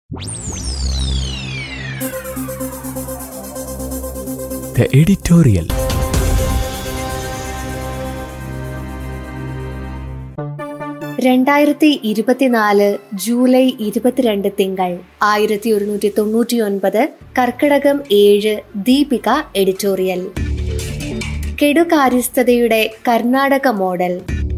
The editorial. രണ്ടായിരത്തി ഇരുപത്തിനാല് July ഇരുപത്തിരണ്ട് തിങ്കൾ ആയിരത്തി ഒരുന്നൂറ്റി തൊണ്ണൂറ്റി ഒൻപത് കർക്കിടകം ഏഴ് ദീപിക എഡിറ്റോറിയൽ കെടുകാര്യസ്ഥതയുടെ കർണാടക മോഡൽ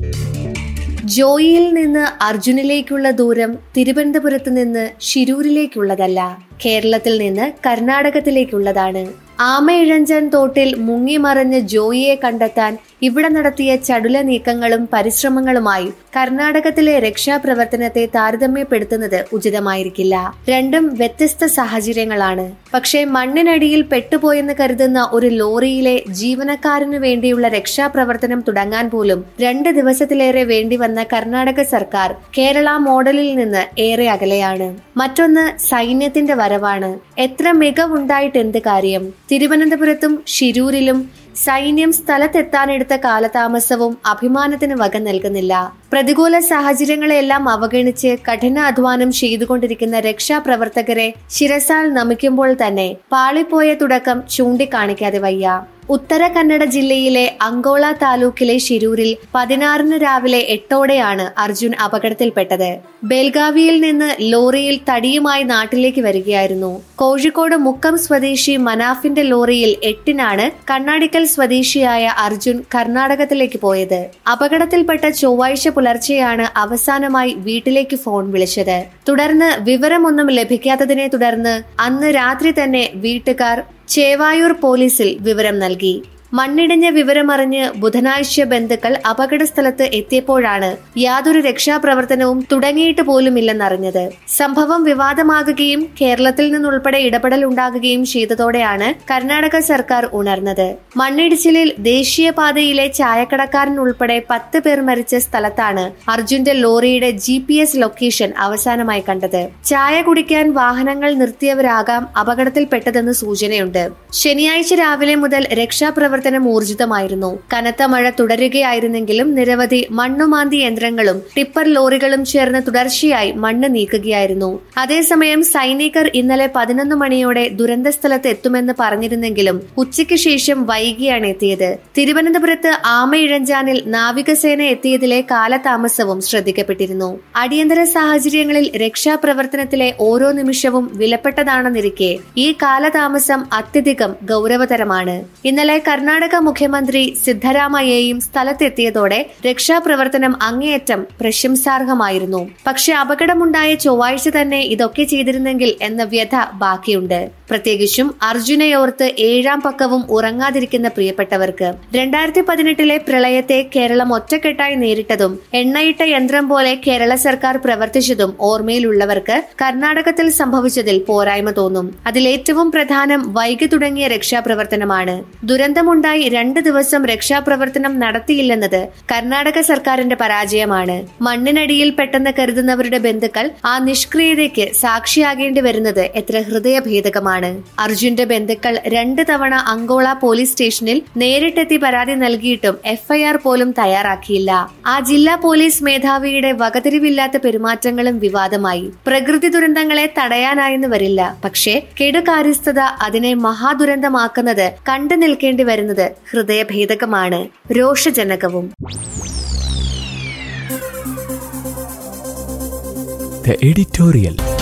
ജോയിയിൽ നിന്ന് അർജുനിലേക്കുള്ള ദൂരം തിരുവനന്തപുരത്ത് നിന്ന് ഷിരൂരിലേക്കുള്ളതല്ല കേരളത്തിൽ നിന്ന് കർണാടകത്തിലേക്കുള്ളതാണ് ആമയിഴഞ്ചൻ തോട്ടിൽ മുങ്ങിമറഞ്ഞ ജോയിയെ കണ്ടെത്താൻ ഇവിടെ നടത്തിയ ചടുല നീക്കങ്ങളും പരിശ്രമങ്ങളുമായി കർണാടകത്തിലെ രക്ഷാപ്രവർത്തനത്തെ താരതമ്യപ്പെടുത്തുന്നത് ഉചിതമായിരിക്കില്ല രണ്ടും വ്യത്യസ്ത സാഹചര്യങ്ങളാണ് പക്ഷേ മണ്ണിനടിയിൽ പെട്ടുപോയെന്ന് കരുതുന്ന ഒരു ലോറിയിലെ ജീവനക്കാരനു വേണ്ടിയുള്ള രക്ഷാപ്രവർത്തനം തുടങ്ങാൻ പോലും രണ്ട് ദിവസത്തിലേറെ വേണ്ടിവന്ന കർണാടക സർക്കാർ കേരള മോഡലിൽ നിന്ന് ഏറെ അകലെയാണ് മറ്റൊന്ന് സൈന്യത്തിന്റെ വരവാണ് എത്ര മികവുണ്ടായിട്ട് എന്ത് കാര്യം തിരുവനന്തപുരത്തും ഷിരൂരിലും സൈന്യം സ്ഥലത്തെത്താനെടുത്ത കാലതാമസവും അഭിമാനത്തിന് വക നൽകുന്നില്ല പ്രതികൂല സാഹചര്യങ്ങളെല്ലാം അവഗണിച്ച് കഠിന അധ്വാനം ചെയ്തുകൊണ്ടിരിക്കുന്ന രക്ഷാപ്രവർത്തകരെ ശിരസാൽ നമിക്കുമ്പോൾ തന്നെ പാളിപ്പോയ തുടക്കം ചൂണ്ടിക്കാണിക്കാതെ വയ്യ ഉത്തര കന്നഡ ജില്ലയിലെ അങ്കോള താലൂക്കിലെ ഷിരൂരിൽ പതിനാറിന് രാവിലെ എട്ടോടെയാണ് അർജുൻ അപകടത്തിൽപ്പെട്ടത് ബെൽഗാവിയിൽ നിന്ന് ലോറിയിൽ തടിയുമായി നാട്ടിലേക്ക് വരികയായിരുന്നു കോഴിക്കോട് മുക്കം സ്വദേശി മനാഫിന്റെ ലോറിയിൽ എട്ടിനാണ് കണ്ണാടിക്കൽ സ്വദേശിയായ അർജുൻ കർണാടകത്തിലേക്ക് പോയത് അപകടത്തിൽപ്പെട്ട ചൊവ്വാഴ്ച പുലർച്ചെയാണ് അവസാനമായി വീട്ടിലേക്ക് ഫോൺ വിളിച്ചത് തുടർന്ന് വിവരമൊന്നും ലഭിക്കാത്തതിനെ തുടർന്ന് അന്ന് രാത്രി തന്നെ വീട്ടുകാർ ചേവായൂർ പോലീസിൽ വിവരം നൽകി മണ്ണിടിഞ്ഞ വിവരമറിഞ്ഞ് ബുധനാഴ്ച ബന്ധുക്കൾ അപകട സ്ഥലത്ത് എത്തിയപ്പോഴാണ് യാതൊരു രക്ഷാപ്രവർത്തനവും തുടങ്ങിയിട്ട് പോലുമില്ലെന്നറിഞ്ഞത് സംഭവം വിവാദമാകുകയും കേരളത്തിൽ നിന്നുൾപ്പെടെ ഇടപെടൽ ഉണ്ടാകുകയും ചെയ്തതോടെയാണ് കർണാടക സർക്കാർ ഉണർന്നത് മണ്ണിടിച്ചിലിൽ ദേശീയപാതയിലെ ചായക്കടക്കാരൻ ഉൾപ്പെടെ പത്ത് പേർ മരിച്ച സ്ഥലത്താണ് അർജുന്റെ ലോറിയുടെ ജി പി എസ് ലൊക്കേഷൻ അവസാനമായി കണ്ടത് ചായ കുടിക്കാൻ വാഹനങ്ങൾ നിർത്തിയവരാകാം അപകടത്തിൽപ്പെട്ടതെന്ന് സൂചനയുണ്ട് ശനിയാഴ്ച രാവിലെ മുതൽ രക്ഷാപ്രവർത്തനം ഊർജിതമായിരുന്നു കനത്ത മഴ തുടരുകയായിരുന്നെങ്കിലും നിരവധി മണ്ണുമാന്തി യന്ത്രങ്ങളും ടിപ്പർ ലോറികളും ചേർന്ന് തുടർച്ചയായി മണ്ണ് നീക്കുകയായിരുന്നു അതേസമയം സൈനികർ ഇന്നലെ പതിനൊന്ന് മണിയോടെ ദുരന്ത സ്ഥലത്ത് എത്തുമെന്ന് പറഞ്ഞിരുന്നെങ്കിലും ഉച്ചയ്ക്ക് ശേഷം വൈകിയാണ് എത്തിയത് തിരുവനന്തപുരത്ത് ആമയിഴഞ്ചാനിൽ നാവികസേന എത്തിയതിലെ കാലതാമസവും ശ്രദ്ധിക്കപ്പെട്ടിരുന്നു അടിയന്തര സാഹചര്യങ്ങളിൽ രക്ഷാപ്രവർത്തനത്തിലെ ഓരോ നിമിഷവും വിലപ്പെട്ടതാണെന്നിരിക്കെ ഈ കാലതാമസം അത്യധികം ഗൗരവതരമാണ് ഇന്നലെ കർണാടക മുഖ്യമന്ത്രി സിദ്ധരാമയ്യയും സ്ഥലത്തെത്തിയതോടെ രക്ഷാപ്രവർത്തനം അങ്ങേയറ്റം പ്രശംസാർഹമായിരുന്നു പക്ഷെ അപകടമുണ്ടായ ചൊവ്വാഴ്ച തന്നെ ഇതൊക്കെ ചെയ്തിരുന്നെങ്കിൽ എന്ന വ്യഥ ബാക്കിയുണ്ട് പ്രത്യേകിച്ചും അർജുനയോർത്ത് ഏഴാം പക്കവും ഉറങ്ങാതിരിക്കുന്ന പ്രിയപ്പെട്ടവർക്ക് രണ്ടായിരത്തി പതിനെട്ടിലെ പ്രളയത്തെ കേരളം ഒറ്റക്കെട്ടായി നേരിട്ടതും എണ്ണയിട്ട യന്ത്രം പോലെ കേരള സർക്കാർ പ്രവർത്തിച്ചതും ഓർമ്മയിലുള്ളവർക്ക് കർണാടകത്തിൽ സംഭവിച്ചതിൽ പോരായ്മ തോന്നും അതിലേറ്റവും പ്രധാനം വൈകി തുടങ്ങിയ രക്ഷാപ്രവർത്തനമാണ് ദുരന്തമുണ്ടായി രണ്ട് ദിവസം രക്ഷാപ്രവർത്തനം നടത്തിയില്ലെന്നത് കർണാടക സർക്കാരിന്റെ പരാജയമാണ് മണ്ണിനടിയിൽ പെട്ടെന്ന് കരുതുന്നവരുടെ ബന്ധുക്കൾ ആ നിഷ്ക്രിയതയ്ക്ക് സാക്ഷിയാകേണ്ടി വരുന്നത് എത്ര ഹൃദയഭേദകമാണ് അർജുന്റെ ബന്ധുക്കൾ രണ്ട് തവണ അങ്കോള പോലീസ് സ്റ്റേഷനിൽ നേരിട്ടെത്തി പരാതി നൽകിയിട്ടും എഫ്ഐആർ പോലും തയ്യാറാക്കിയില്ല ആ ജില്ലാ പോലീസ് മേധാവിയുടെ വകതിരിവില്ലാത്ത പെരുമാറ്റങ്ങളും വിവാദമായി പ്രകൃതി ദുരന്തങ്ങളെ തടയാനായെന്ന് വരില്ല പക്ഷേ കെടുകാര്യസ്ഥത അതിനെ മഹാദുരന്തമാക്കുന്നത് കണ്ടു നിൽക്കേണ്ടി വരുന്നത് ഹൃദയഭേദകമാണ് രോഷജനകവും The editorial.